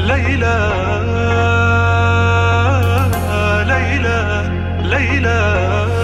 ليلى ليلى ليلى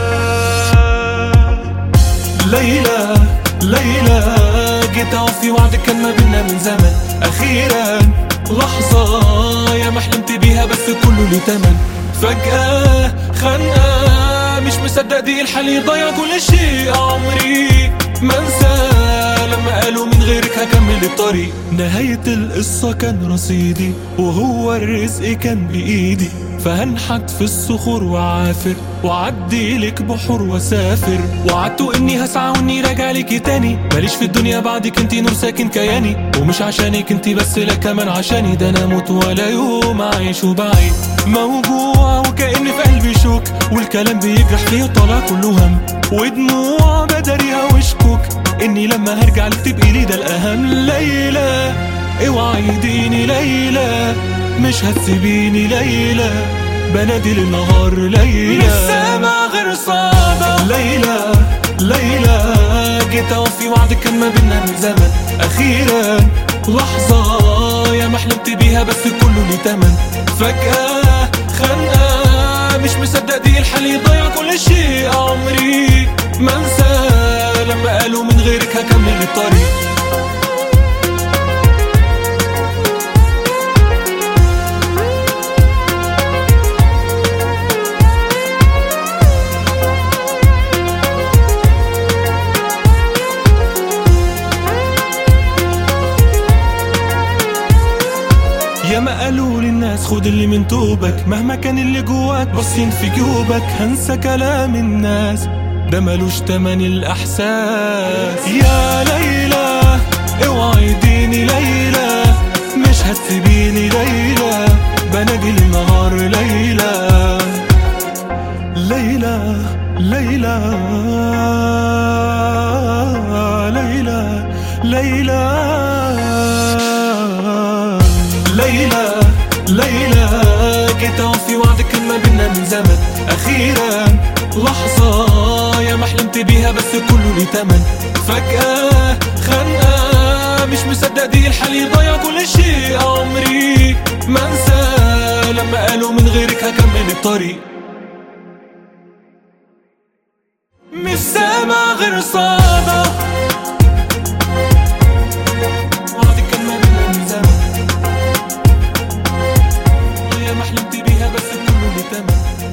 ليلى ليلى جيت اوفي وعدك كان ما بينا من زمن اخيرا لحظة يا ما حلمت بيها بس كله ليه تمن فجأة خنقة مش مصدق دي الحال يضيع كل شيء عمري ما انسى لما قالوا من غيرك هكمل الطريق نهاية القصة كان رصيدي وهو الرزق كان بإيدي فهنحت في الصخور وعافر وعدي لك بحور وسافر وعدت اني هسعى واني راجع لك تاني ماليش في الدنيا بعدك انتي نور ساكن كياني ومش عشانك انتي بس لا كمان عشاني ده انا اموت ولا يوم اعيش وبعيد موجوع وكأن في قلبي شوك والكلام بيجرح فيه طالع كله هم ودموع بدريها وشكوك اني لما هرجع لك تبقي لي ده الاهم ليلى اوعي يديني ليلى مش هتسيبيني ليلى بنادي للنهار ليلى مش سامع غير صدى ليلى ليلى جيت اوفي وعدك كان ما بينا من زمن اخيرا لحظة يا ما حلمت بيها بس كله ليه تمن فجأة خنقة مش مصدق دي الحال يضيع كل شيء عمري ما انسى لما قالوا من غيرك هكمل الطريق يا ما قالوا للناس خد اللي من توبك مهما كان اللي جواك باصين في جيوبك هنسى كلام الناس ده ملوش تمن الاحساس يا ليلى اوعي ديني ليلى مش هتسيبيني ليلى بنادي النهار ليلى ليلى ليلى ليلى ليلى ليلى ليلى جيت اوفي وعدك كان ما بينا من زمن اخيرا لحظة يا ما حلمت بيها بس كله ليه تمن فجأة خنقة مش مصدق دي الحال يضيع كل شيء عمري ما انسى لما قالوا من غيرك هكمل الطريق مش سامع غير صدى وعدك كان ما بينا من زمن يا ما حلمت بيها بس كله ليه تمن